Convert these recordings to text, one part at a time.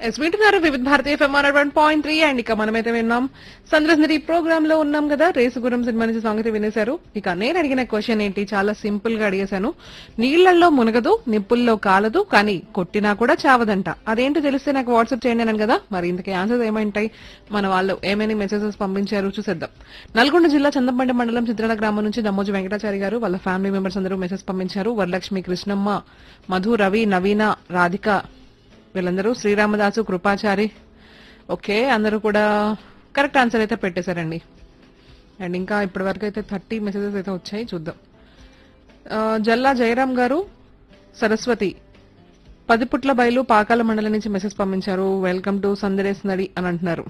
yes వింటున్నారు వివిధ భారతీయ ఫెమార్ వన్ పాయింట్ త్రీ అండ్ ఇక మనమైతే విన్నాం సంద్రస్నరి ప్రోగ్రామ్ లో ఉన్నాం కదా రేసు గురం సినిమా నుంచి సాంగ్ అయితే వినేశారు ఇక నేను అడిగిన క్వశ్చన్ ఏంటి చాలా సింపుల్ గా అడిగేశాను నీళ్లలో మునగదు నిప్పుల్లో కాలదు కానీ కొట్టినా కూడా చావదంట అదేంటో తెలిస్తే నాకు వాట్సాప్ చేయండి అన్నాను కదా మరి ఇంతకీ ఆన్సర్స్ ఏమైంటాయి మన వాళ్ళు ఏమైనా మెసేజెస్ పంపించారు చూసేద్దాం నల్గొండ జిల్లా చందంబండి మండలం చిత్రాల గ్రామం నుంచి దమ్మోజు వెంకటాచారి గారు వాళ్ళ ఫ్యామిలీ మెంబర్స్ అందరూ మెసేజ్ పంపించారు వరలక్ష్మి కృష్ణమ్మ మధు రవి నవీన రాధిక వీళ్ళందరూ శ్రీరామదాసు కృపాచారి ఓకే అందరూ కూడా కరెక్ట్ ఆన్సర్ అయితే పెట్టేశారండి అండ్ ఇంకా ఇప్పటి వరకు అయితే థర్టీ మెసేజెస్ అయితే వచ్చాయి చూద్దాం ఆ, జల్లా జయరాం గారు సరస్వతి పదిపుట్ల బయలు పాకాల మండలం నుంచి మెసేజ్ పంపించారు వెల్కమ్ టు సందరేస్ నడి అని అంటున్నారు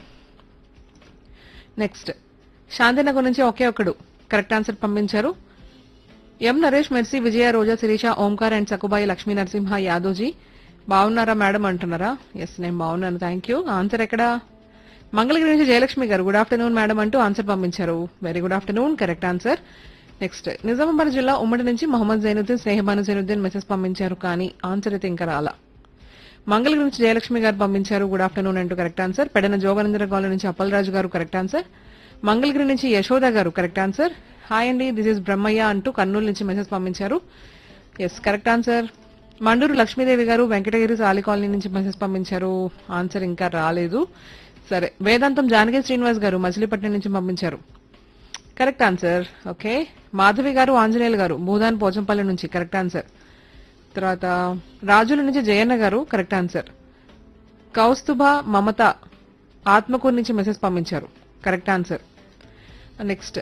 నెక్స్ట్ శాంతినగర్ నుంచి ఒకే ఒకడు కరెక్ట్ ఆన్సర్ పంపించారు ఎం నరేష్ మెర్సీ విజయ రోజా శిరీష ఓంకార్ అండ్ సకుబాయి లక్ష్మీ నరసింహ యాదవ్జీ బాగున్నారా మేడం అంటున్నారా ఎస్ నేను బాగున్నాను థ్యాంక్ యూ ఆన్సర్ ఎక్కడ మంగళగిరి నుంచి Jayalakshmi garu good afternoon madam అంటూ ఆన్సర్ పంపించారు very good afternoon correct answer next Nizamabad జిల్లా ఉమ్మడి నుంచి మొహమ్మద్ జైనుద్దీన్ స్నేహబాను జైనుద్దీన్ మెసేజ్ పంపించారు కానీ ఆన్సర్ అయితే ఇంకా రాలా మంగళగిరి నుంచి జయలక్ష్మి గారు పంపించారు గుడ్ ఆఫ్టర్నూన్ అంటూ correct answer Pedana Joganandara colony నుంచి అప్పలరాజు గారు కరెక్ట్ ఆన్సర్ మంగళగిరి నుంచి Yashoda garu correct answer hi అండి దిస్ ఇస్ బ్రహ్మయ్య అంటూ కర్నూలు నుంచి మెసేజ్ పంపించారు yes correct answer Manduru Lakshmidevi garu Venkatagiri Sali colony నుంచి మెసేజ్ పంపించారు ఆన్సర్ ఇంకా రాలేదు సరే వేదాంతం జానకి శ్రీనివాస్ గారు మచిలీపట్నం నుంచి పంపించారు కరెక్ట్ ఆన్సర్ ఓకే మాధవి గారు ఆంజనేయులు గారు భూదాన్ పోచంపల్లి నుంచి కరెక్ట్ ఆన్సర్ తర్వాత రాజుల నుంచి జయన్న గారు కరెక్ట్ ఆన్సర్ కౌస్తుభ మమత ఆత్మకూరు నుంచి మెసేజ్ పంపించారు కరెక్ట్ ఆన్సర్ నెక్స్ట్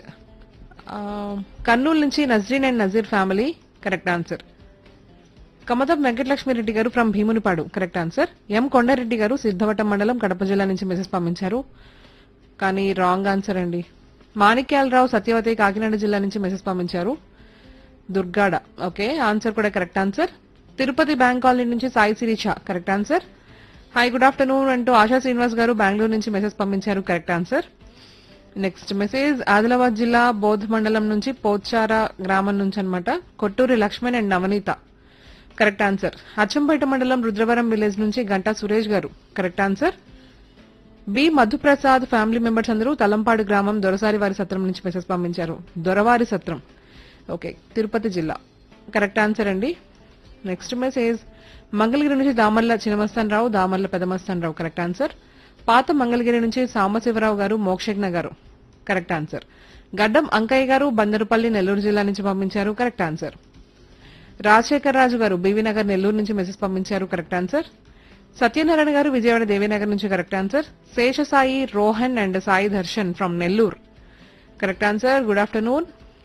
కర్నూలు నుంచి Nazreen and Nazeer family correct answer Kamatham Venkatalakshmireddy garu from Bheemunipadu correct answer M Kondareddy garu Siddavatam మండలం కడప జిల్లా నుంచి మెసేజ్ పంపించారు కానీ రాంగ్ ఆన్సర్ అండి మాణిక్యాలరావు సత్యవతి కాకినాడ జిల్లా నుంచి మెసేజ్ పంపించారు దుర్గాడ ఓకే ఆన్సర్ కూడా correct answer Tirupati bank colony నుంచి Sai Sirisha correct answer hi good afternoon అంటూ ఆశా శ్రీనివాస్ గారు బెంగళూరు నుంచి మెసేజ్ పంపించారు correct answer next message Adilabad జిల్లా బౌద్ధ మండలం నుంచి పోచార గ్రామం నుంచి అన్నమాట Kotturi Laxman and Navaneetha correct answer Achampet మండలం రుద్రవరం విలేజ్ నుంచి Ganta Suresh garu correct answer B Madhuprasad family members అందరూ తలంపాడు గ్రామం దొరసారి వారి సత్రం నుంచి మెసేజ్ పంపించారు దొరవారి సత్రం ఓకే తిరుపతి జిల్లా కరెక్ట్ ఆన్సర్ అండి నెక్స్ట్ మెసేజ్ మంగళగిరి నుంచి దామర్ల చినమస్తాన్ రావు దామర్ల పెదమస్తాన్ రావు కరెక్ట్ ఆన్సర్ పాత మంగళగిరి నుంచి సాంబశివరావు గారు మోక్షజ్ఞ గారు కరెక్ట్ ఆన్సర్ గడ్డం అంకయ్య గారు బందరుపల్లి నెల్లూరు జిల్లా నుంచి పంపించారు కరెక్ట్ ఆన్సర్ రాజశేఖర్ రాజు గారు బీవీ నగర్ నెల్లూరు నుంచి మెసేజ్ పంపించారు కరెక్ట్ ఆన్సర్ సత్యనారాయణ గారు విజయవాడ దేవీనగర్ నుంచి correct answer Seshasai Rohan and Sai Darshan from Nellore correct answer good afternoon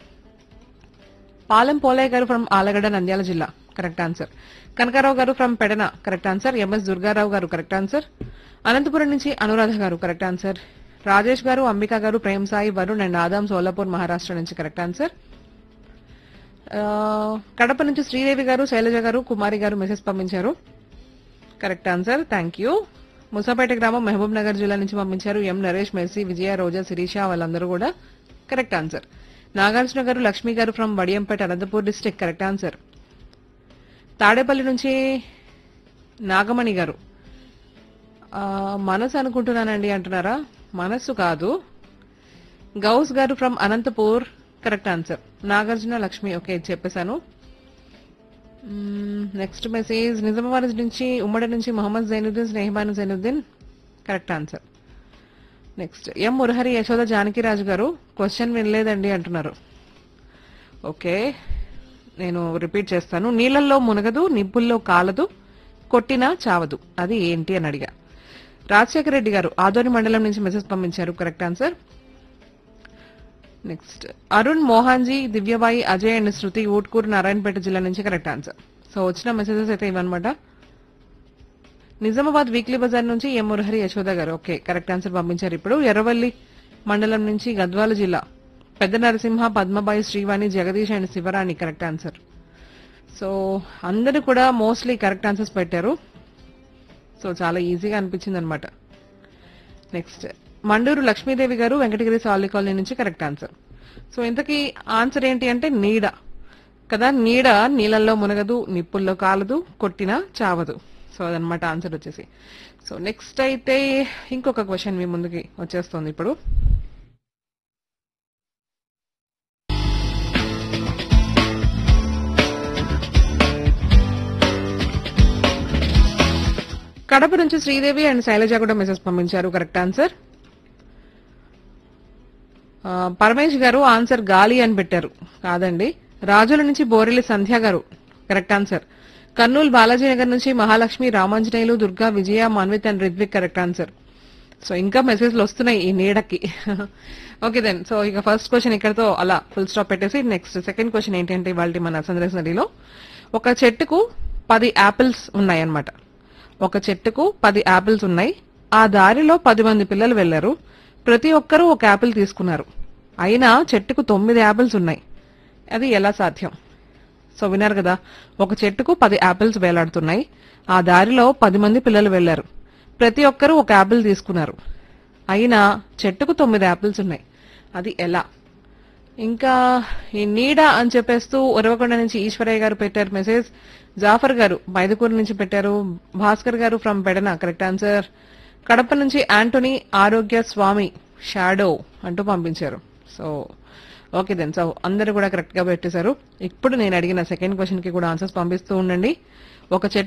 Palem Polaiah garu from Allagadda Nandyal జిల్లా correct answer Kanakarao garu from Pedana correct answer MS Durgarao garu correct answer Anantapuram నుంచి అనురాధ గారు correct answer Rajesh garu Ambika garu Prem Sai Varun and Adam Solapur Maharashtra నుంచి కరెక్ట్ ఆన్సర్ ఆ, కడప నుంచి శ్రీదేవి గారు శైలజ గారు కుమారి గారు మెసేజ్ పంపించారు correct answer thank you Musapet గ్రామం మహబూబ్ నగర్ జిల్లా నుంచి పంపించారు ఎం నరేష్ మెర్సీ విజయ రోజా శిరీష వాళ్ళందరూ కూడా correct answer Nagarjuna garu Lakshmi garu from Vadiyampeta Anantapur district correct answer Tadepalli నుంచి నాగమణి గారు ఆ, మనసు అనుకుంటున్నానండి అంటున్నారా మనస్సు కాదు Ghouse garu from Anantapur correct answer Nagarjuna Lakshmi okay చెప్పేశాను నెక్స్ట్ మెసేజ్ నిజామాబాద్ నుంచి ఉమ్మడి నుంచి Mohammed Zainuddin Snehabanu Zainuddin correct answer next M Murahari Yashoda Janakiraju garu question వినలేదండి అంటున్నారు ఓకే నేను రిపీట్ చేస్తాను నీళ్ళల్లో మునగదు నిప్పుల్లో కాలదు కొట్టినా చావదు అది ఏంటి అని అడిగా రాజశేఖర రెడ్డి గారు ఆదోని మండలం నుంచి మెసేజ్ పంపించారు correct answer next Arun Mohanji Divyabai Ajay and Shruti Utkoor Narayanpet జిల్లా నుంచి కరెక్ట్ ఆన్సర్ సో వచ్చిన మెసేజెస్ అయితే ఇవన్నమాట నిజామాబాద్ వీక్లీ బజార్ నుంచి ఎం మురహరి యశోద గారు ఓకే కరెక్ట్ ఆన్సర్ పంపించారు ఇప్పుడు ఎర్రవల్లి మండలం నుంచి గద్వాల జిల్లా పెద్ద Narasimha Padmabai Srivani Jagadish and Sivarani correct answer so అందరూ కూడా మోస్ట్లీ కరెక్ట్ ఆన్సర్స్ పెట్టారు సో చాలా ఈజీగా అనిపించింది అనమాట నెక్స్ట్ మండూరు లక్ష్మీదేవి గారు వెంకటగిరి సాలి కాలనీ నుంచి కరెక్ట్ ఆన్సర్ సో ఇంతకీ ఆన్సర్ ఏంటి అంటే నీడ కదా నీడ నీళ్ళల్లో మునగదు నిప్పుల్లో కాలదు కొట్టినా చావదు సో అదనమాట ఆన్సర్ వచ్చేసి సో నెక్స్ట్ అయితే ఇంకొక క్వశ్చన్ మీ ముందుకి వచ్చేస్తుంది ఇప్పుడు కడప నుంచి శ్రీదేవి అండ్ శైలజ కూడా మెసేజ్ పంపించారు కరెక్ట్ ఆన్సర్ ఆ, పరమేష్ గారు ఆన్సర్ గాలి అని పెట్టారు కాదండి రాజుల నుంచి బోరెల్లి సంధ్య గారు కరెక్ట్ ఆన్సర్ కర్నూలు బాలాజీ నగర్ నుంచి Mahalakshmi Ramanjaneyulu Durga Vijaya Manvith and Ridvik correct answer so ఇంకా మెసేజ్లు వస్తున్నాయి ఈ నీడకి ఓకే దెన్ సో ఇక ఫస్ట్ క్వశ్చన్ ఇక్కడతో అలా ఫుల్ స్టాప్ పెట్టేసి నెక్స్ట్ సెకండ్ క్వశ్చన్ ఏంటంటే ఇవాళ మన సందేశ్ నదిలో ఒక చెట్టుకు పది యాపిల్స్ ఉన్నాయన్నమాట ఒక చెట్టుకు పది యాపిల్స్ ఉన్నాయి ఆ దారిలో పది మంది పిల్లలు వెళ్లారు ప్రతి ఒక్కరూ ఒక యాపిల్ తీసుకున్నారు అయినా చెట్టుకు తొమ్మిది యాపిల్స్ ఉన్నాయి అది ఎలా సాధ్యం సో విన్నారు కదా ఒక చెట్టుకు పది యాపిల్స్ వేలాడుతున్నాయి ఆ దారిలో పది మంది పిల్లలు వెళ్లారు ప్రతి ఒక్కరూ ఒక యాపిల్ తీసుకున్నారు అయినా చెట్టుకు తొమ్మిది యాపిల్స్ ఉన్నాయి అది ఎలా ఇంకా ఈ నీడ అని చెప్పేస్తూ ఉరవకొండ నుంచి ఈశ్వరయ్య గారు పెట్టారు మెసేజ్ జాఫర్ గారు మైదుకూరు నుంచి పెట్టారు Bhaskar garu from Pedana correct answer Kadapa నుంచి యాంటోనీ ఆరోగ్య స్వామి షాడో అంటూ పంపించారు సో ఓకే దెన్ సో అందరూ కూడా కరెక్ట్ గా పెట్టేశారు ఇప్పుడు నేను అడిగిన సెకండ్ క్వశ్చన్ కి కూడా ఆన్సర్స్ పంపిస్తూ ఉండండి ఒక చెట్టు